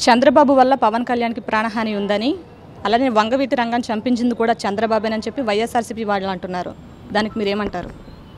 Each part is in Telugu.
చంద్రబాబు వల్ల పవన్ కళ్యాణ్కి ప్రాణహాని ఉందని అలానే వంగవీటి రంగాన్ని చంపించింది కూడా చంద్రబాబేనని చెప్పి వైఎస్ఆర్సీపీ వాళ్ళు అంటున్నారు దానికి మీరేమంటారు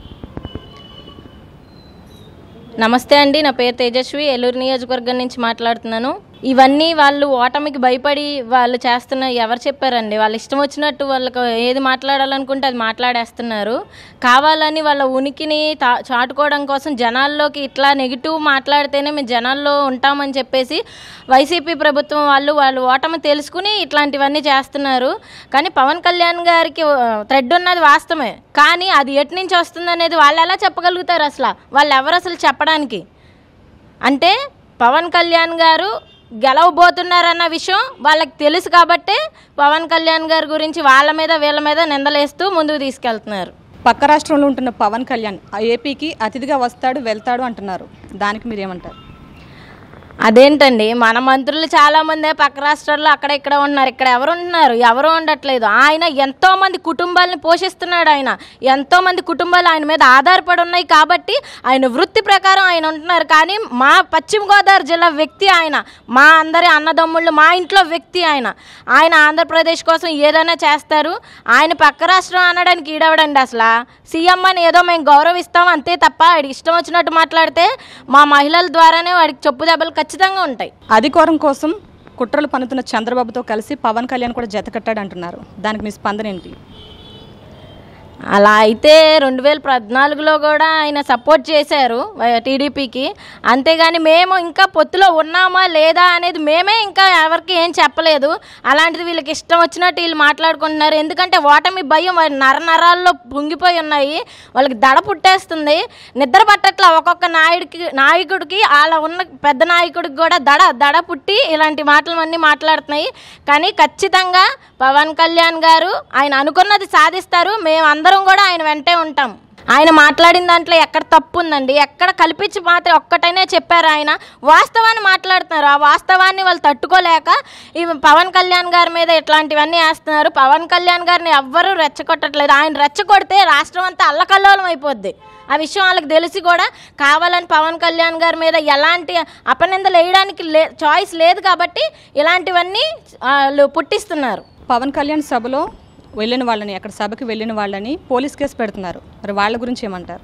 నమస్తే అండి నా పేరు తేజస్వి ఏలూరు నియోజకవర్గం నుంచి మాట్లాడుతున్నాను ఇవన్నీ వాళ్ళు ఓటమికి భయపడి వాళ్ళు చేస్తున్న ఎవరు చెప్పారండి వాళ్ళు ఇష్టం వచ్చినట్టు వాళ్ళకు ఏది మాట్లాడాలనుకుంటే అది మాట్లాడేస్తున్నారు కావాలని వాళ్ళ ఉనికిని తా- చాటుకోవడం కోసం జనాల్లోకి ఇట్లా నెగిటివ్ మాట్లాడితేనే మేము జనాల్లో ఉంటామని చెప్పేసి వైసీపీ ప్రభుత్వం వాళ్ళు వాళ్ళు ఓటమి తెలుసుకుని ఇట్లాంటివన్నీ చేస్తున్నారు కానీ పవన్ కళ్యాణ్ గారికి థ్రెడ్ ఉన్నది వాస్తవమే కానీ అది ఎటు నుంచి వస్తుంది అనేది వాళ్ళు ఎలా చెప్పగలుగుతారు అసలు వాళ్ళు ఎవరు అసలు చెప్పడానికి అంటే పవన్ కళ్యాణ్ గారు గెలవబోతున్నారన్న విషయం వాళ్ళకి తెలుసు కాబట్టే పవన్ కళ్యాణ్ గారి గురించి వాళ్ళ మీద వీళ్ళ మీద నిందలేస్తూ ముందుకు తీసుకెళ్తున్నారు పక్క రాష్ట్రంలో ఉంటున్న పవన్ కళ్యాణ్ ఆ ఏపీకి అతిథిగా వస్తాడు వెళ్తాడు అంటున్నారు దానికి మీరేమంటారు అదేంటండి మన మంత్రులు చాలా మందే పక్క రాష్ట్రాల్లో అక్కడ ఇక్కడ ఉన్నారు ఇక్కడ ఎవరు ఉంటున్నారు ఎవరు ఉండట్లేదు ఆయన ఎంతో మంది కుటుంబాలని పోషిస్తున్నాడు ఆయన ఎంతో మంది కుటుంబాలు ఆయన మీద ఆధారపడి ఉన్నాయి కాబట్టి ఆయన వృత్తి ప్రకారం ఆయన ఉంటున్నారు కానీ మా పశ్చిమ గోదావరి జిల్లా వ్యక్తి ఆయన మా అందరి అన్నదమ్ముళ్ళు మా ఇంట్లో వ్యక్తి ఆయన ఆయన ఆంధ్రప్రదేశ్ కోసం ఏదైనా చేస్తారు ఆయన పక్క రాష్ట్రం అనడానికి ఈడవడండి అసలు సీఎం అని ఏదో మేము గౌరవిస్తాం అంతే తప్ప వాడికి ఇష్టం వచ్చినట్టు మాట్లాడితే మా మహిళల ద్వారానే వాడికి చెప్పు దెబ్బలు ఖచ్చితంగా ఉంటాయి అధికారం కోసం కుట్రలు పన్నుతున్న చంద్రబాబుతో కలిసి పవన్ కళ్యాణ్ కూడా జతకట్టాడు అంటున్నారు దానికి మీ స్పందన ఏంటి అలా అయితే రెండు వేల పద్నాలుగులో కూడా ఆయన సపోర్ట్ చేశారు వై- టీడీపీకి అంతేగాని మేము ఇంకా పొత్తులో ఉన్నామా లేదా అనేది మేమే ఇంకా ఎవరికి ఏం చెప్పలేదు అలాంటిది వీళ్ళకి ఇష్టం వచ్చినట్టు వీళ్ళు మాట్లాడుకుంటున్నారు ఎందుకంటే ఓటమి భయం వారి నర నరాల్లో పొంగిపోయి ఉన్నాయి వాళ్ళకి దడ పుట్టేస్తుంది నిద్ర పట్టట్ల ఒక్కొక్క నాయుడికి నాయకుడికి అలా ఉన్న పెద్ద నాయకుడికి కూడా దడ దడ పుట్టి ఇలాంటి మాటలు అన్నీ మాట్లాడుతున్నాయి కానీ ఖచ్చితంగా పవన్ కళ్యాణ్ గారు ఆయన అనుకున్నది సాధిస్తారు మేము అందరం కూడా ఆయన వెంటే ఉంటాం ఆయన మాట్లాడిన దాంట్లో ఎక్కడ తప్పు ఉందండి ఎక్కడ కల్పించి మాత్రం ఒక్కటైనా చెప్పారు ఆయన వాస్తవాన్ని మాట్లాడుతున్నారు ఆ వాస్తవాన్ని వాళ్ళు తట్టుకోలేక ఈ పవన్ కళ్యాణ్ గారి మీద ఇట్లాంటివన్నీ వేస్తున్నారు పవన్ కళ్యాణ్ గారిని ఎవ్వరూ రెచ్చగొట్టట్లేదు ఆయన రెచ్చగొడితే రాష్ట్రం అంతా అల్లకల్లోలం అయిపోద్ది ఆ విషయం వాళ్ళకి తెలిసి కూడా కావాలని పవన్ కళ్యాణ్ గారి మీద ఎలాంటి అపనిందలు వేయడానికి లే చాయిస్ లేదు కాబట్టి ఇలాంటివన్నీ వాళ్ళు పుట్టిస్తున్నారు పవన్ కళ్యాణ్ సభలో వెళ్ళిన వాళ్ళని అక్కడ సభకి వెళ్ళిన వాళ్ళని పోలీస్ కేసు పెడుతున్నారు మరి వాళ్ళ గురించి ఏమంటారు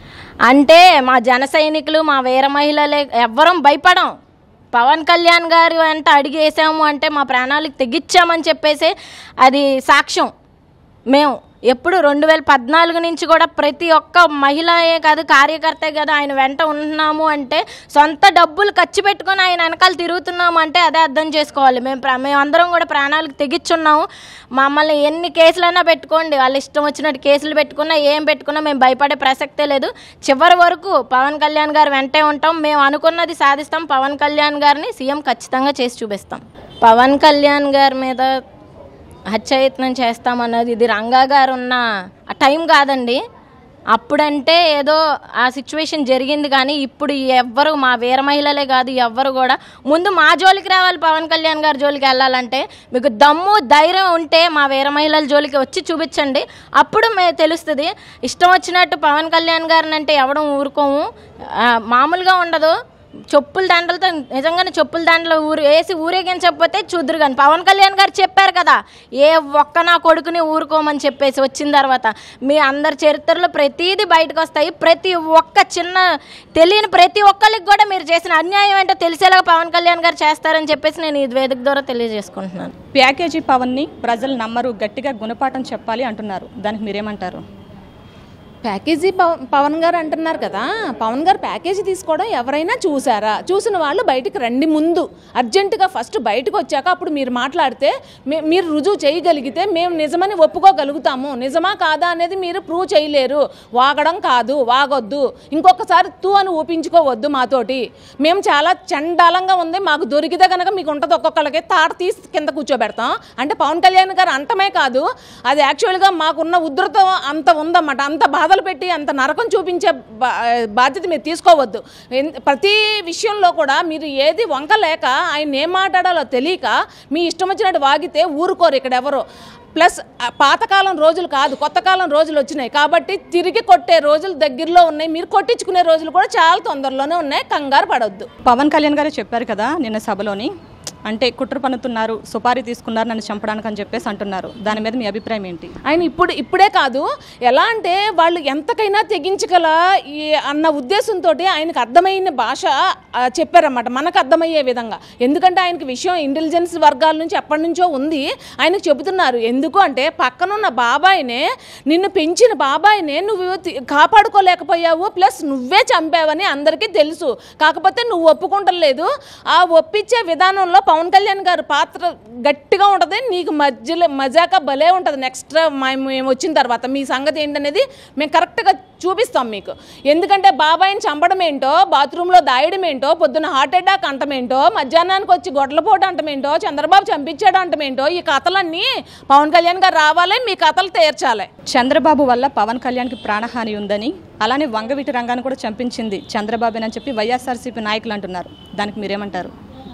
అంటే మా జన సైనికులు మా వీర మహిళలే ఎవ్వరం భయపడం పవన్ కళ్యాణ్ గారు వెంట అడిగేసాము అంటే మా ప్రాణాలకు తెగించామని చెప్పేసి అది సాక్ష్యం మేము ఎప్పుడు రెండు వేల పద్నాలుగు నుంచి కూడా ప్రతి ఒక్క మహిళయే కాదు కార్యకర్తే కదా ఆయన వెంట ఉంటున్నాము అంటే సొంత డబ్బులు ఖర్చు పెట్టుకొని ఆయన వెనకాల తిరుగుతున్నాము అంటే అదే అర్థం చేసుకోవాలి మేము ప్ర- మేమందరం కూడా ప్రాణాలకు తెగించున్నాము మమ్మల్ని ఎన్ని కేసులైనా పెట్టుకోండి వాళ్ళు ఇష్టం వచ్చినట్టు కేసులు పెట్టుకున్నా ఏం పెట్టుకున్నా మేము భయపడే ప్రసక్తే లేదు చివరి వరకు పవన్ కళ్యాణ్ గారు వెంటే ఉంటాం మేము అనుకున్నది సాధిస్తాం పవన్ కళ్యాణ్ గారిని సీఎం ఖచ్చితంగా చేసి చూపిస్తాం పవన్ కళ్యాణ్ గారి మీద హత్యాయత్నం చేస్తామన్నది ఇది రంగా గారు ఉన్న ఆ టైం కాదండి అప్పుడంటే ఏదో ఆ సిచ్యువేషన్ జరిగింది కానీ ఇప్పుడు ఎవ్వరు మా వీర మహిళలే కాదు ఎవ్వరు కూడా ముందు మా జోలికి రావాలి పవన్ కళ్యాణ్ గారి జోలికి వెళ్ళాలంటే మీకు దమ్ము ధైర్యం ఉంటే మా వీర మహిళల జోలికి వచ్చి చూపించండి అప్పుడు మే తెలుస్తుంది ఇష్టం వచ్చినట్టు పవన్ కళ్యాణ్ గారిని అంటే ఎవడం ఊరుకోము ఆ, మామూలుగా ఉండదు చెప్పుల దండలతో నిజంగానే చెప్పుల దండలు ఊరు వేసి ఊరేగించకపోతే చూద్దరు కానీ పవన్ కళ్యాణ్ గారు చెప్పారు కదా ఏ ఒక్క నా కొడుకుని ఊరుకోమని చెప్పేసి వచ్చిన తర్వాత మీ అందరి చరిత్రలో ప్రతిదీ బయటకు వస్తాయి ప్రతి ఒక్క చిన్న తెలియని ప్రతి ఒక్కరికి కూడా మీరు చేసిన అన్యాయం ఏంటో తెలిసేలాగా పవన్ కళ్యాణ్ గారు చేస్తారని చెప్పేసి నేను ఈ వేదిక ద్వారా తెలియజేసుకుంటున్నాను ప్యాకేజీ పవన్ని ప్రజలు నమ్మరు గట్టిగా గుణపాఠం చెప్పాలి అంటున్నారు దానికి మీరేమంటారు ప్యాకేజీ పవ- పవన్ గారు అంటున్నారు కదా పవన్ గారు ప్యాకేజీ తీసుకోవడం ఎవరైనా చూసారా చూసిన వాళ్ళు బయటికి రండి ముందు అర్జెంటుగా ఫస్ట్ బయటకు వచ్చాక అప్పుడు మీరు మాట్లాడితే మీ- మీరు రుజువు చేయగలిగితే మేము నిజమని ఒప్పుకోగలుగుతాము నిజమా కాదా అనేది మీరు ప్రూవ్ చేయలేరు వాగడం కాదు వాగొద్దు ఇంకొకసారి తూ అని ఊపించుకోవద్దు మాతోటి మేము చాలా చండాలంగా ఉంది మాకు దొరికితే కనుక మీకు ఉంటుంది ఒక్కొక్కళ్ళకి తాట తీసి కింద కూర్చోబెడతాం అంటే పవన్ కళ్యాణ్ గారు అంటమే కాదు అది యాక్చువల్గా మాకున్న ఉధృత అంత ఉందన్నమాట అంత బాధలు పెట్టి అంత నరకం చూపించే బా- బాధ్యత మీరు తీసుకోవద్దు ఎన్- ప్రతి విషయంలో కూడా మీరు ఏది వంకలేక ఆయన ఏం మాట్లాడాలో తెలియక మీ ఇష్టం వచ్చినట్టు వాగితే ఊరుకోరు ఇక్కడ ఎవరు ప్లస్ ఆ పాతకాలం రోజులు కాదు కొత్త కాలం రోజులు వచ్చినాయి కాబట్టి తిరిగి కొట్టే రోజులు దగ్గరలో ఉన్నాయి మీరు కొట్టించుకునే రోజులు కూడా చాలా తొందరలోనే ఉన్నాయి కంగారు పడొద్దు పవన్ కళ్యాణ్ గారే చెప్పారు కదా నిన్న సభలోని అంటే కుట్ర పన్నుతున్నారు సుపారీ తీసుకున్నారు నన్ను చంపడానికి అని చెప్పేసి అంటున్నారు దాని మీద మీ అభిప్రాయం ఏంటి ఆయన ఇప్పుడు ఇప్పుడే కాదు ఎలా అంటే వాళ్ళు ఎంతకైనా తెగించగల ఈ అన్న ఉద్దేశంతో ఆయనకు అర్థమైన భాష ఆ, చెప్పారన్నమాట మనకు అర్థమయ్యే విధంగా ఎందుకంటే ఆయనకి విషయం ఇంటెలిజెన్స్ వర్గాల నుంచి ఎప్పటి నుంచో ఉంది ఆయనకు చెబుతున్నారు ఎందుకు అంటే పక్కనున్న బాబాయినే నిన్ను పెంచిన బాబాయినే నువ్వు తి- కాపాడుకోలేకపోయావు ప్లస్ నువ్వే చంపావని అందరికీ తెలుసు కాకపోతే నువ్వు ఒప్పుకుంటలేదు ఆ ఒప్పించే విధానంలో పవన్ కళ్యాణ్ గారి పాత్ర గట్టిగా ఉంటుంది నీకు మధ్యలో మజాక భలే ఉంటుంది నెక్స్ట్ మేము వచ్చిన తర్వాత మీ సంగతి ఏంటనేది మేము కరెక్ట్గా చూపిస్తాం మీకు ఎందుకంటే బాబాయిని చంపడం ఏంటో బాత్రూంలో దాయడం ఏంటో పొద్దున్న హార్ట్ అటాక్ అంటమేంటో మధ్యాహ్నానికి వచ్చి గొడ్లపోటు అంటమేంటో చంద్రబాబు చంపించాడు అంటమేంటో ఈ కథలన్నీ పవన్ కళ్యాణ్ గారు రావాలి మీ కథలు తీర్చాలి చంద్రబాబు వల్ల పవన్ కళ్యాణ్కి ప్రాణహాని ఉందని అలానే వంగవీటి రంగాన్ని కూడా చంపించింది చంద్రబాబేనని చెప్పి వైఎస్ఆర్సీపీ నాయకులు అంటున్నారు దానికి మీరేమంటారు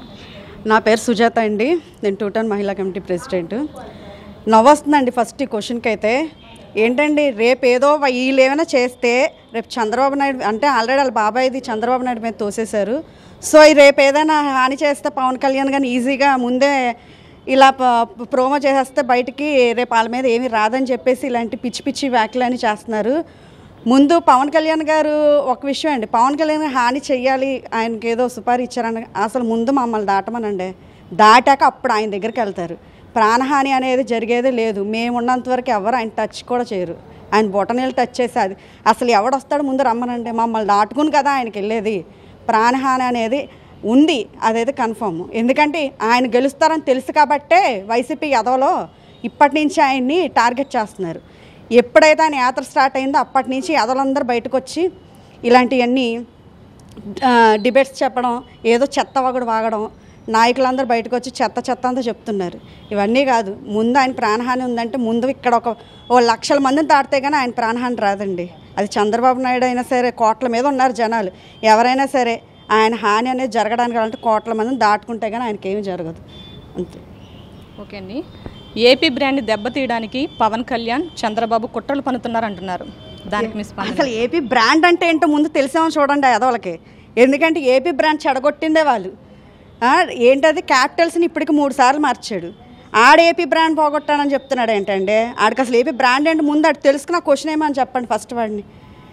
నా పేరు సుజాత అండి నేను టూటన్ మహిళా కమిటీ ప్రెసిడెంట్ నవ్వొస్తుందండి ఫస్ట్ ఈ క్వశ్చన్కి అయితే ఏంటండి రేపు ఏదో వా- వీళ్ళు ఏమైనా చేస్తే రేపు చంద్రబాబు నాయుడు అంటే ఆల్రెడీ వాళ్ళ బాబాయ్ది చంద్రబాబు నాయుడు మీద తోసేశారు సో ఈ రేపు ఏదైనా హాని చేస్తే పవన్ కళ్యాణ్ కానీ ఈజీగా ముందే ఇలా ప- ప్రోమో చేసేస్తే బయటికి రేపు వాళ్ళ మీద ఏమీ రాదని చెప్పేసి ఇలాంటి పిచ్చి పిచ్చి వ్యాఖ్యలని చేస్తున్నారు ముందు పవన్ కళ్యాణ్ గారు ఒక విషయం అండి పవన్ కళ్యాణ్ గారు హాని చెయ్యాలి ఆయనకి ఏదో సుపారీ ఇచ్చారని అసలు ముందు మమ్మల్ని దాటమనండి దాటాక అప్పుడు ఆయన దగ్గరికి వెళ్తారు ప్రాణహాని అనేది జరిగేదే లేదు మేము ఉన్నంత వరకు ఎవరు ఆయన టచ్ కూడా చేయరు ఆయన బొటనీళ్ళు టచ్ చేసి అది అసలు ఎవడొస్తాడు ముందు రమ్మనండి మమ్మల్ని దాటుకుని కదా ఆయనకి వెళ్ళేది ప్రాణహాని అనేది ఉంది అదైతే కన్ఫర్మ్ ఎందుకంటే ఆయన గెలుస్తారని తెలుసు కాబట్టే వైసీపీ ఎదవలో ఇప్పటి నుంచి ఆయన్ని టార్గెట్ చేస్తున్నారు ఎప్పుడైతే ఆయన యాత్ర స్టార్ట్ అయిందో అప్పటి నుంచి ఎదలందరూ బయటకు వచ్చి ఇలాంటివన్నీ డిబేట్స్ చెప్పడం ఏదో చెత్త వగడు వాగడం నాయకులందరూ బయటకు వచ్చి చెత్త చెత్త అంతా చెప్తున్నారు ఇవన్నీ కాదు ముందు ఆయన ప్రాణహాని ఉందంటే ముందు ఇక్కడ ఒక ఓ లక్షల మందిని దాటితే కానీ ఆయన ప్రాణహాని రాదండి అది చంద్రబాబు నాయుడు అయినా సరే కోట్ల మీద ఉన్నారు జనాలు ఎవరైనా సరే ఆయన హాని అనేది జరగడానికి అంటే కోట్ల మందిని దాటుకుంటే కానీ ఆయనకి ఏమీ జరగదు అంతే ఓకే అండి ఏపీ బ్రాండ్ దెబ్బతీయడానికి పవన్ కళ్యాణ్ చంద్రబాబు కుట్రలు పన్నుతున్నారు అంటున్నారు దానికి మీ స్పందన అసలు ఏపీ బ్రాండ్ అంటే ఏంటో ముందు తెలిసేమో చూడండి ఆ ఎదవలకి ఎందుకంటే ఏపీ బ్రాండ్ చెడగొట్టిందే వాళ్ళు ఆ, ఏంటది క్యాపిటల్స్ని ఇప్పటికి మూడు సార్లు మార్చాడు ఆడ ఏపీ బ్రాండ్ పోగొట్టానని చెప్తున్నాడు ఏంటండి ఆడికి అసలు ఏపీ బ్రాండ్ ఏంటి ముందు ఆడు తెలుసుకున్న క్వశ్చన్ ఏమని చెప్పండి ఫస్ట్ వాడిని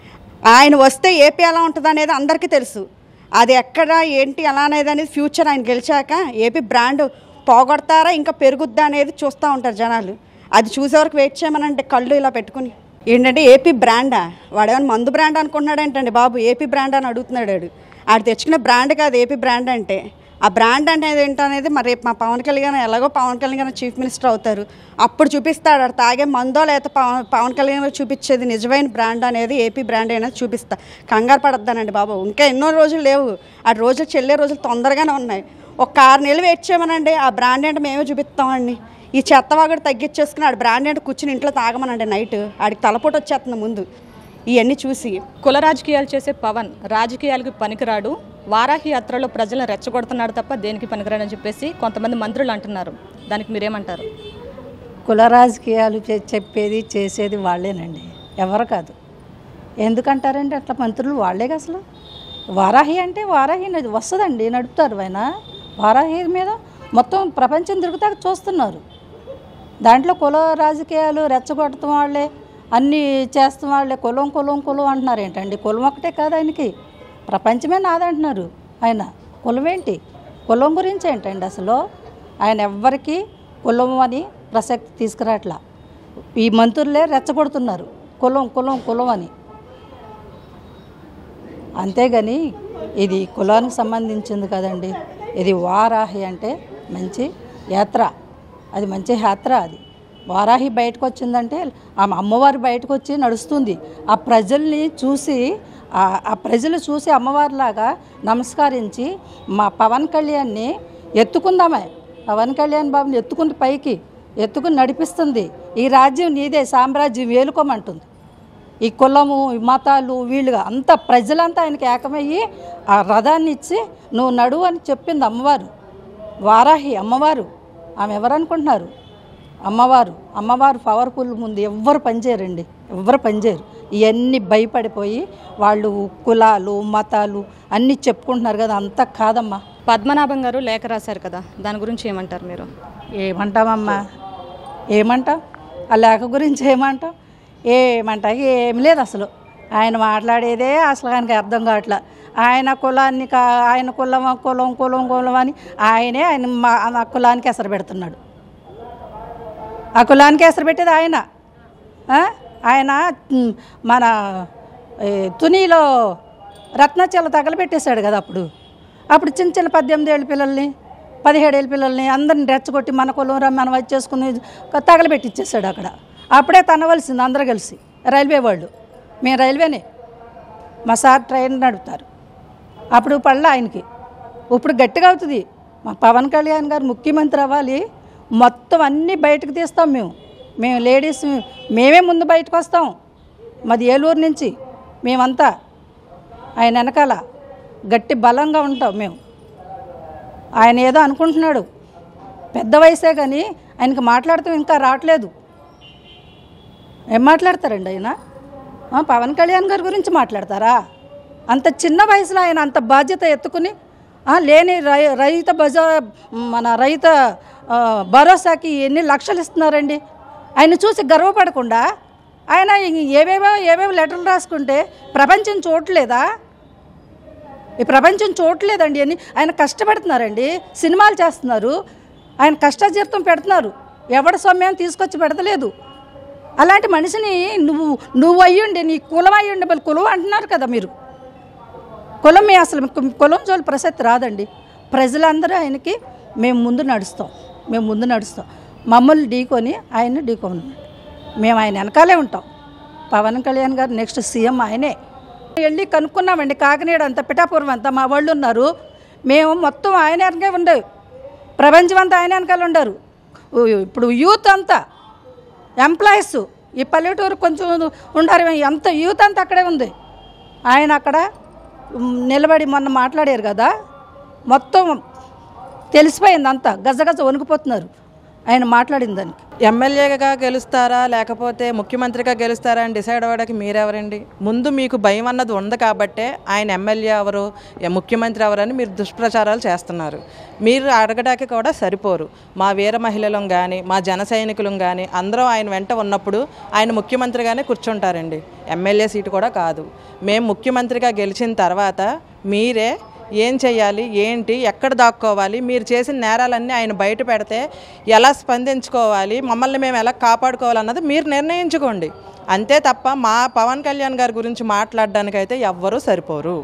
ఆయన వస్తే ఏపీ ఎలా ఉంటుంది అనేది అందరికీ తెలుసు అది ఎక్కడ ఏంటి ఎలా అనేది అనేది ఫ్యూచర్ ఆయన గెలిచాక ఏపీ బ్రాండ్ పోగొడతారా ఇంకా పెరుగుద్దా అనేది చూస్తూ ఉంటారు జనాలు అది చూసే వరకు వెయిట్ చేయమనంటే కళ్ళు ఇలా పెట్టుకుని ఏంటంటే ఏపీ బ్రాండా వాడేమైనా మందు బ్రాండ్ అనుకుంటున్నాడు ఏంటండి బాబు ఏపీ బ్రాండ్ అని అడుగుతున్నాడు వాడు ఆడు తెచ్చుకునే బ్రాండ్ కాదు ఏపీ బ్రాండ్ అంటే ఆ బ్రాండ్ అనేది ఏంటనేది మరి రేపు మా పవన్ కళ్యాణ్ ఎలాగో పవన్ కళ్యాణ్ గారు చీఫ్ మినిస్టర్ అవుతారు అప్పుడు చూపిస్తాడు ఆడు తాగే మందో లేకపోతే పవన్ పవన్ కళ్యాణ్ గారు చూపించేది నిజమైన బ్రాండ్ అనేది ఏపీ బ్రాండ్ అనేది చూపిస్తా కంగారు పడద్దానండి బాబు ఇంకా ఎన్నో రోజులు లేవు ఆ రోజులు చెల్లే రోజులు తొందరగానే ఉన్నాయి ఒక ఆరు నెలలు వెయిట్ చేయమనండి ఆ బ్రాండ్ ఏంటో మేమే చూపిస్తామండి ఈ చెత్త వాగుడు తగ్గించేసుకుని ఆడు బ్రాండ్ ఏంటో కూర్చుని ఇంట్లో తాగమనండి నైట్ ఆడికి తలపోటు వచ్చేస్తుంది ముందు ఇవన్నీ చూసి కుల రాజకీయాలు చేసే పవన్ రాజకీయాలకు పనికిరాడు వారాహి యాత్రలో ప్రజలను రెచ్చగొడుతున్నాడు తప్ప దేనికి పనికిరాడని చెప్పేసి కొంతమంది మంత్రులు అంటున్నారు దానికి మీరేమంటారు కుల రాజకీయాలు చే- చెప్పేది చేసేది వాళ్ళేనండి ఎవరు కాదు ఎందుకంటారంటే అట్లా మంత్రులు వాళ్ళే అసలు వారాహి అంటే వారాహి నది వస్తుందండి నడుపుతారు ఆయన వారాహి మీద మొత్తం ప్రపంచం తిరుగుతాక చూస్తున్నారు దాంట్లో కుల రాజకీయాలు రెచ్చగొట్టడం వాళ్ళే అన్నీ చేస్తున్న వాళ్ళే కులం కులం కులం అంటున్నారు ఏంటండి కులం ఒకటే కాదు ఆయనకి ప్రపంచమే నాదంటున్నారు ఆయన కులం ఏంటి కులం గురించి ఏంటండి అసలు ఆయన ఎవ్వరికి కులం అని ప్రసక్తి తీసుకురాట్లా ఈ మంత్రులే రెచ్చగొడుతున్నారు కులం కులం కులం అని అంతేగాని ఇది కులానికి సంబంధించింది కదండి ఇది వారాహి అంటే మంచి యాత్ర అది మంచి యాత్ర అది వారాహి బయటకు వచ్చిందంటే ఆమె అమ్మవారు బయటకు వచ్చి నడుస్తుంది ఆ ప్రజల్ని చూసి ఆ- ఆ ప్రజలు చూసి అమ్మవారిలాగా నమస్కరించి మా పవన్ కళ్యాణ్ని ఎత్తుకుందామే పవన్ కళ్యాణ్ బాబుని ఎత్తుకుని పైకి ఎత్తుకుని నడిపిస్తుంది ఈ రాజ్యం నీదే సామ్రాజ్యం వేలుకోమంటుంది ఈ కులము ఈ మతాలు వీళ్ళుగా అంత ప్రజలంతా ఆయనకి ఏకమయ్యి ఆ రథాన్ని ఇచ్చి నువ్వు నడువు అని చెప్పింది అమ్మవారు వారాహి అమ్మవారు ఆమె ఎవరు అనుకుంటున్నారు అమ్మవారు అమ్మవారు పవర్ఫుల్ ముందు ఎవ్వరు పనిచేయరండి ఎవ్వరు పనిచేయరు ఇవన్నీ భయపడిపోయి వాళ్ళు కులాలు మతాలు అన్నీ చెప్పుకుంటున్నారు కదా అంతా కాదమ్మా పద్మనాభం గారు లేఖ రాశారు కదా దాని గురించి ఏమంటారు మీరు ఏమంటామమ్మా ఏమంటాం ఆ లేఖ గురించి ఏమంటాం ఏమంటా ఏం లేదు అసలు ఆయన మాట్లాడేదే అసలు ఆయనకి అర్థం కావట్లే ఆయన కులాన్ని కా ఆయన కులం కులం కులం కులం అని ఆయనే ఆయన మా ఆ కులానికి ఎసరు పెడుతున్నాడు ఆ కులానికి ఎసరు పెట్టేది ఆయన ఆ? ఆయన ఉమ్, మన ఏ, తునిలో రత్నచల తగలబెట్టేశాడు కదా అప్పుడు అప్పుడు చిన్న చిన్న పద్దెనిమిది ఏళ్ళ పిల్లల్ని పదిహేడేళ్ళ పిల్లల్ని అందరిని రెచ్చగొట్టి మన కులం రా మనం వచ్చేసుకుని తగలబెట్టిచ్చేసాడు అక్కడ అప్పుడే తనవలసింది అందరూ కలిసి రైల్వే వాళ్ళు మేము రైల్వేనే మా సార్ ట్రైన్ నడుపుతారు అప్పుడు పళ్ళ ఆయనకి ఇప్పుడు గట్టిగా అవుతుంది మా పవన్ కళ్యాణ్ గారు ముఖ్యమంత్రి అవ్వాలి మొత్తం అన్నీ బయటకు తీస్తాం మేము మేము లేడీస్ మేమే ముందు బయటకు వస్తాం మాది ఏలూరు నుంచి మేమంతా ఆయన వెనకాల గట్టి బలంగా ఉంటాం మేము ఆయన ఏదో అనుకుంటున్నాడు పెద్ద వయసే కానీ ఆయనకి మాట్లాడతాం ఇంకా రావట్లేదు ఏం మాట్లాడతారండి ఆయన ఆ, పవన్ కళ్యాణ్ గారి గురించి మాట్లాడతారా అంత చిన్న వయసులో ఆయన అంత బాధ్యత ఎత్తుకుని ఆ, లేని రై రైత బజా మన రైత ఆ, భరోసాకి ఎన్ని లక్షలు ఇస్తున్నారండి ఆయన చూసి గర్వపడకుండా ఆయన ఏవేవో ఏవేవో లెటర్లు రాసుకుంటే ప్రపంచం చూడలేదా ఈ ప్రపంచం చూడలేదండి అని ఆయన కష్టపడుతున్నారండి సినిమాలు చేస్తున్నారు ఆయన కష్టజీతం పెడుతున్నారు ఎవడి సొమ్యం తీసుకొచ్చి పెడతలేదు అలాంటి మనిషిని నువ్వు నువ్వు అయ్యుండి నీ కులం అయ్యుండి మళ్ళీ కులం అంటున్నారు కదా మీరు కులం మీ అసలు మీకు కులం జోలు ప్రసక్తి రాదండి ప్రజలందరూ ఆయనకి మేము ముందు నడుస్తాం మేము ముందు నడుస్తాం మమ్మల్ని ఢీకొని ఆయన్ని ఢీకొని మేము ఆయన వెనకాలే ఉంటాం పవన్ కళ్యాణ్ గారు నెక్స్ట్ సీఎం ఆయనే వెళ్ళి కనుక్కున్నామండి కాకినాడ అంతా పిఠాపురం అంతా మా వాళ్ళు ఉన్నారు మేము మొత్తం ఆయన వెనకే ఉండేవి ప్రపంచం అంతా ఆయన వెనకాల ఉండరు ఇప్పుడు యూత్ అంతా ఎంప్లాయీస్ ఈ పల్లెటూరు కొంచెం ఉండారు ఎంత యూత్ అంతా అక్కడే ఉంది ఆయన అక్కడ ఉమ్, నిలబడి మొన్న మాట్లాడారు కదా మొత్తం తెలిసిపోయింది అంతా గజగజ వణికిపోతున్నారు ఆయన మాట్లాడిన దానికి ఎమ్మెల్యేగా గెలుస్తారా లేకపోతే ముఖ్యమంత్రిగా గెలుస్తారా అని డిసైడ్ అవ్వడానికి మీరెవరండి ముందు మీకు భయం అన్నది ఉంది కాబట్టే ఆయన ఎమ్మెల్యే ఎవరు ఎ- ముఖ్యమంత్రి ఎవరని మీరు దుష్ప్రచారాలు చేస్తున్నారు మీరు అడగడానికి కూడా సరిపోరు మా వీర మహిళలం కానీ మా జన సైనికులం కానీ అందరూ ఆయన వెంట ఉన్నప్పుడు ఆయన ముఖ్యమంత్రిగానే కూర్చుంటారండి ఎమ్మెల్యే సీటు కూడా కాదు మేము ముఖ్యమంత్రిగా గెలిచిన తర్వాత మీరే ఏం చెయ్యాలి ఏంటి ఎక్కడ దాక్కోవాలి మీరు చేసిన నేరాలన్నీ ఆయన బయట పెడితే ఎలా స్పందించుకోవాలి మమ్మల్ని మేము ఎలా కాపాడుకోవాలన్నది మీరు నిర్ణయించుకోండి అంతే తప్ప మా పవన్ కళ్యాణ్ గారి గురించి మాట్లాడడానికైతే ఎవ్వరూ సరిపోరు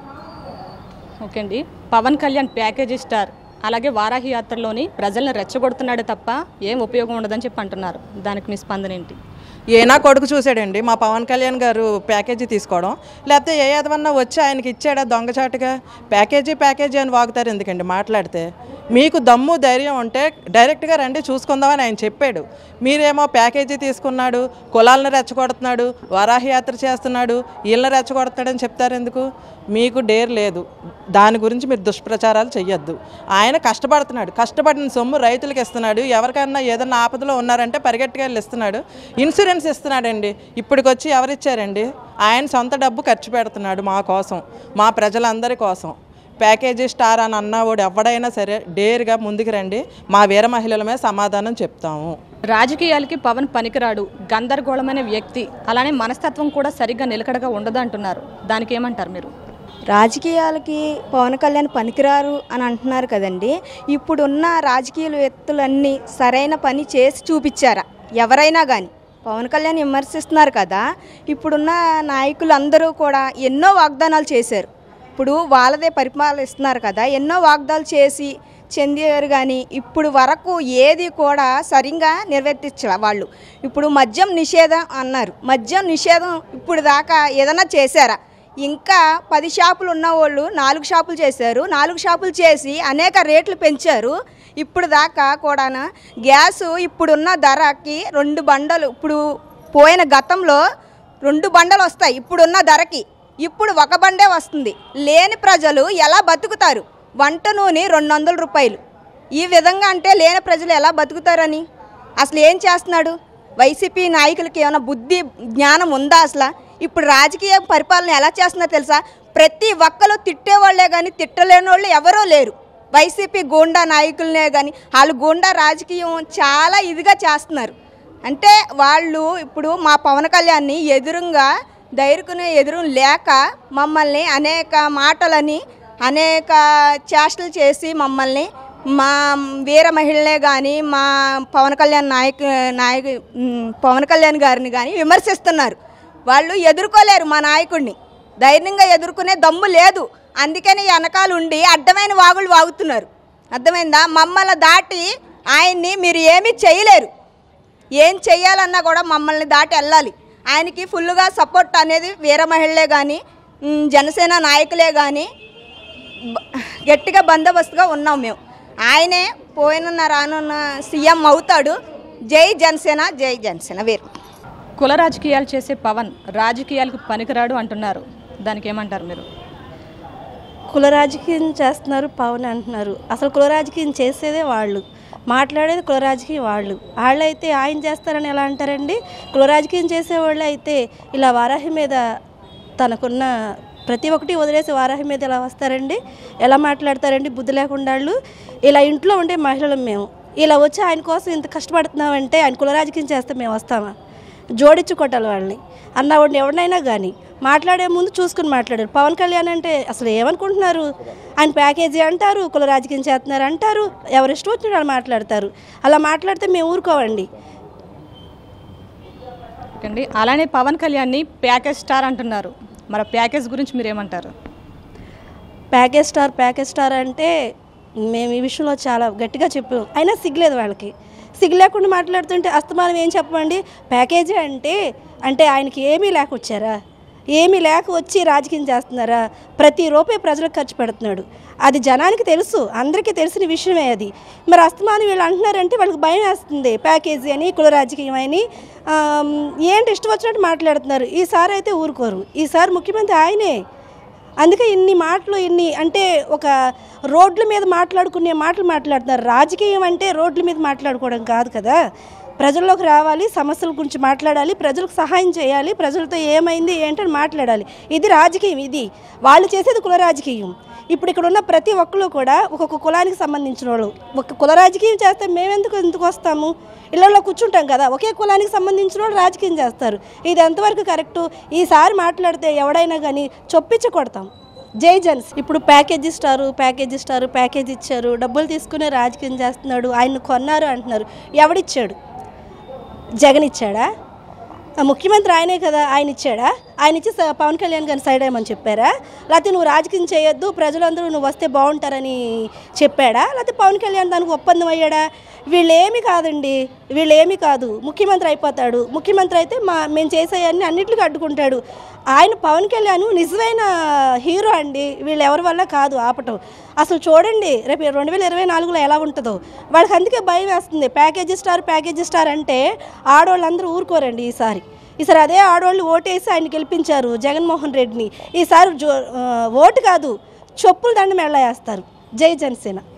ఓకే అండి పవన్ కళ్యాణ్ ప్యాకేజీ స్టార్ అలాగే వారాహి యాత్రలోని ప్రజల్ని రెచ్చగొడుతున్నాడు తప్ప ఏం ఉపయోగం ఉండదని చెప్పి అంటున్నారు దానికి మీ స్పందన ఏంటి ఏనా కొడుకు చూశాడండి మా పవన్ కళ్యాణ్ గారు ప్యాకేజీ తీసుకోవడం లేకపోతే ఏ ఏదమన్నా వచ్చి ఆయనకి ఇచ్చాడా దొంగచాటుగా ప్యాకేజీ ప్యాకేజీ అని వాగుతారు ఎందుకండి మాట్లాడితే మీకు దమ్ము ధైర్యం ఉంటే డైరెక్ట్గా రండి చూసుకుందామని ఆయన చెప్పాడు మీరేమో ప్యాకేజీ తీసుకున్నాడు కులాలను రెచ్చగొడుతున్నాడు వరాహి యాత్ర చేస్తున్నాడు వీళ్ళని రెచ్చగొడుతున్నాడని చెప్తారు ఎందుకు మీకు డేర్ లేదు దాని గురించి మీరు దుష్ప్రచారాలు చెయ్యొద్దు ఆయన కష్టపడుతున్నాడు కష్టపడిన సొమ్ము రైతులకు ఇస్తున్నాడు ఎవరికైనా ఏదైనా ఆపదలో ఉన్నారంటే పరిగెట్టుగా వెళ్ళి ఇస్తున్నాడు ఇన్సూరెన్స్ ఇస్తున్నాడండి ఇప్పటికొచ్చి ఎవరిచ్చారండి ఆయన సొంత డబ్బు ఖర్చు పెడుతున్నాడు మా కోసం మా ప్రజలందరి కోసం ప్యాకేజీ స్టార్ అని అన్నవాడు ఎవడైనా సరే డేర్గా ముందుకు రండి మా వీర మహిళలమే సమాధానం చెప్తాము రాజకీయాలకి పవన్ పనికిరాడు గందరగోళమైన వ్యక్తి అలానే మనస్తత్వం కూడా సరిగ్గా నిలకడగా ఉండదు అంటున్నారు దానికి ఏమంటారు మీరు రాజకీయాలకి పవన్ కళ్యాణ్ పనికిరారు అని అంటున్నారు కదండి ఇప్పుడున్న రాజకీయ వ్యక్తులన్నీ సరైన పని చేసి చూపించారా ఎవరైనా కానీ పవన్ కళ్యాణ్ విమర్శిస్తున్నారు కదా ఇప్పుడున్న నాయకులందరూ కూడా ఎన్నో వాగ్దానాలు చేశారు ఇప్పుడు వాళ్ళదే పరిపాలిస్తున్నారు కదా ఎన్నో వాగ్దానాలు చేసి చెందారు కానీ ఇప్పుడు వరకు ఏది కూడా సరిగ్గా నెరవేర్తించాల వాళ్ళు ఇప్పుడు మద్యం నిషేధం అన్నారు మద్యం నిషేధం ఇప్పుడు దాకా ఏదైనా చేశారా ఇంకా పది షాపులు ఉన్న వాళ్ళు నాలుగు షాపులు చేశారు నాలుగు షాపులు చేసి అనేక రేట్లు పెంచారు ఇప్పుడు దాకా కూడా గ్యాసు ఇప్పుడున్న ధరకి రెండు బండలు ఇప్పుడు పోయిన గతంలో రెండు బండలు వస్తాయి ఇప్పుడున్న ధరకి ఇప్పుడు ఒక బండే వస్తుంది లేని ప్రజలు ఎలా బతుకుతారు వంట నూనె రెండు వందల రూపాయలు ఈ విధంగా అంటే లేని ప్రజలు ఎలా బతుకుతారని అసలు ఏం చేస్తున్నాడు వైసీపీ నాయకులకి ఏమైనా బుద్ధి జ్ఞానం ఉందా అసలు ఇప్పుడు రాజకీయ పరిపాలన ఎలా చేస్తున్నారు తెలుసా ప్రతి ఒక్కరు తిట్టేవాళ్లే కానీ తిట్టలేని వాళ్ళు ఎవరూ లేరు వైసీపీ గూండా నాయకులనే కానీ వాళ్ళు గూండా రాజకీయం చాలా ఇదిగా చేస్తున్నారు అంటే వాళ్ళు ఇప్పుడు మా పవన్ కళ్యాణ్ని ఎదురుగా ధైర్యకునే ఎదురు లేక మమ్మల్ని అనేక మాటలని అనేక చేష్టలు చేసి మమ్మల్ని మా వీర మహిళలే కానీ మా పవన్ కళ్యాణ్ నాయక నాయక ఉమ్, పవన్ కళ్యాణ్ గారిని కానీ విమర్శిస్తున్నారు వాళ్ళు ఎదుర్కోలేరు మా నాయకుడిని ధైర్యంగా ఎదుర్కొనే దమ్ము లేదు అందుకని వెనకాల ఉండి అడ్డమైన వాగులు వాగుతున్నారు అర్థమైందా మమ్మల్ని దాటి ఆయన్ని మీరు ఏమీ చేయలేరు ఏం చెయ్యాలన్నా కూడా మమ్మల్ని దాటి వెళ్ళాలి ఆయనకి ఫుల్గా సపోర్ట్ అనేది వీర మహిళలే కానీ ఉమ్, జనసేన నాయకులే కానీ బ- గట్టిగా బందోబస్తుగా ఉన్నాం మేము ఆయనే పోయిన రానున్న సీఎం అవుతాడు జై జనసేన జై జనసేన వీరు కుల రాజకీయాలు చేసే పవన్ రాజకీయాలకు పనికిరాడు అంటున్నారు దానికి ఏమంటారు మీరు కుల రాజకీయం చేస్తున్నారు పవన్ అంటున్నారు అసలు కుల రాజకీయం చేసేదే వాళ్ళు మాట్లాడేది కుల రాజకీయం వాళ్ళు వాళ్ళు అయితే ఆయన చేస్తారని ఎలా అంటారండి కుల రాజకీయం చేసేవాళ్ళు అయితే ఇలా వారాహి మీద తనకున్న ప్రతి ఒక్కటి వదిలేసి వారాహి మీద ఎలా వస్తారండి ఎలా మాట్లాడతారండి బుద్ధి లేకుండా వాళ్ళు ఇలా ఇంట్లో ఉండే మహిళలు మేము ఇలా వచ్చి ఆయన కోసం ఇంత కష్టపడుతున్నామంటే ఆయన కుల రాజకీయం చేస్తే మేము వస్తామా జోడించి కొట్టాలి వాళ్ళని అన్న వాడిని ఎవరినైనా కానీ మాట్లాడే ముందు చూసుకుని మాట్లాడారు పవన్ కళ్యాణ్ అంటే అసలు ఏమనుకుంటున్నారు ఆయన ప్యాకేజీ అంటారు కుల రాజకీయం చేస్తున్నారు అంటారు ఎవరు ఇష్టం వచ్చిన వాళ్ళు మాట్లాడతారు అలా మాట్లాడితే మేము ఊరుకోవండి ఓకే అండి అలానే పవన్ కళ్యాణ్ని ప్యాకేజ్ స్టార్ అంటున్నారు మరి ప్యాకేజ్ గురించి మీరు ఏమంటారు ప్యాకేజ్ స్టార్ ప్యాకేజ్ స్టార్ అంటే మేము ఈ విషయంలో చాలా గట్టిగా చెప్పాం అయినా సిగ్గులేదు వాళ్ళకి సిగ్గు లేకుండా మాట్లాడుతుంటే అస్తమానం ఏం చెప్పమండి ప్యాకేజీ అంటే అంటే ఆయనకి ఏమీ లేక వచ్చారా ఏమీ లేక వచ్చి రాజకీయం చేస్తున్నారా ప్రతి రూపాయి ప్రజలకు ఖర్చు పెడుతున్నాడు అది జనానికి తెలుసు అందరికీ తెలిసిన విషయమే అది మరి అస్తమానం వీళ్ళు అంటున్నారంటే వాళ్ళకి భయం వేస్తుంది ప్యాకేజీ అని కుల రాజకీయం అని ఆమ్, ఏంటి ఇష్టం వచ్చినట్టు మాట్లాడుతున్నారు ఈసారి అయితే ఊరుకోరు ఈసారి ముఖ్యమంత్రి ఆయనే అందుకే ఇన్ని మాటలు ఇన్ని అంటే ఒక రోడ్ల మీద మాట్లాడుకునే మాటలు మాట్లాడుతున్నారు రాజకీయం అంటే రోడ్ల మీద మాట్లాడుకోవడం కాదు కదా ప్రజల్లోకి రావాలి సమస్యల గురించి మాట్లాడాలి ప్రజలకు సహాయం చేయాలి ప్రజలతో ఏమైంది ఏంటని మాట్లాడాలి ఇది రాజకీయం ఇది వాళ్ళు చేసేది కుల రాజకీయం ఇప్పుడు ఇక్కడ ఉన్న ప్రతి ఒక్కరు కూడా ఒక్కొక్క కులానికి సంబంధించిన వాళ్ళు ఒక కుల రాజకీయం చేస్తే మేమెందుకు ఎందుకు వస్తాము ఇళ్ళల్లో కూర్చుంటాం కదా ఒకే కులానికి సంబంధించిన వాళ్ళు రాజకీయం చేస్తారు ఇది ఎంతవరకు కరెక్టు ఈసారి మాట్లాడితే ఎవడైనా కానీ చొప్పించి కొడతాం జై జన్స్ ఇప్పుడు ప్యాకేజ్ ఇస్తారు ప్యాకేజ్ ఇస్తారు ప్యాకేజ్ ఇచ్చారు డబ్బులు తీసుకునే రాజకీయం చేస్తున్నాడు ఆయన కొన్నారు అంటున్నారు ఎవడిచ్చాడు జగన్ ఇచ్చాడా ఆ ముఖ్యమంత్రి ఆయనే కదా ఆయన ఇచ్చాడా ఆయన ఇచ్చి స- పవన్ కళ్యాణ్ గారిని సైడ్ అయ్యమని చెప్పారా లేకపోతే నువ్వు రాజకీయం చేయొద్దు ప్రజలందరూ నువ్వు వస్తే బాగుంటారని చెప్పాడా లేకపోతే పవన్ కళ్యాణ్ దానికి ఒప్పందం అయ్యాడా వీళ్ళేమి కాదండి వీళ్ళేమి కాదు ముఖ్యమంత్రి అయిపోతాడు ముఖ్యమంత్రి అయితే మా మేము చేసేవన్నీ అన్నింటికి అడ్డుకుంటాడు ఆయన పవన్ కళ్యాణ్ నిజమైన హీరో అండి వీళ్ళు ఎవరి వల్ల కాదు ఆపటం అసలు చూడండి రేపు రెండు వేల ఇరవై నాలుగులో ఎలా ఉంటుందో వాళ్ళకి అందుకే భయం వేస్తుంది ప్యాకేజీ స్టార్ ప్యాకేజీ స్టార్ అంటే ఆడవాళ్ళందరూ ఊరుకోరండి ఈసారి ఈసారి అదే ఆడవాళ్ళు ఓటేసి ఆయన గెలిపించారు జగన్మోహన్ రెడ్డిని ఈసారి జో ఆ, ఓటు కాదు చెప్పులు దండం మెళ్ళ వేస్తారు జై జనసేన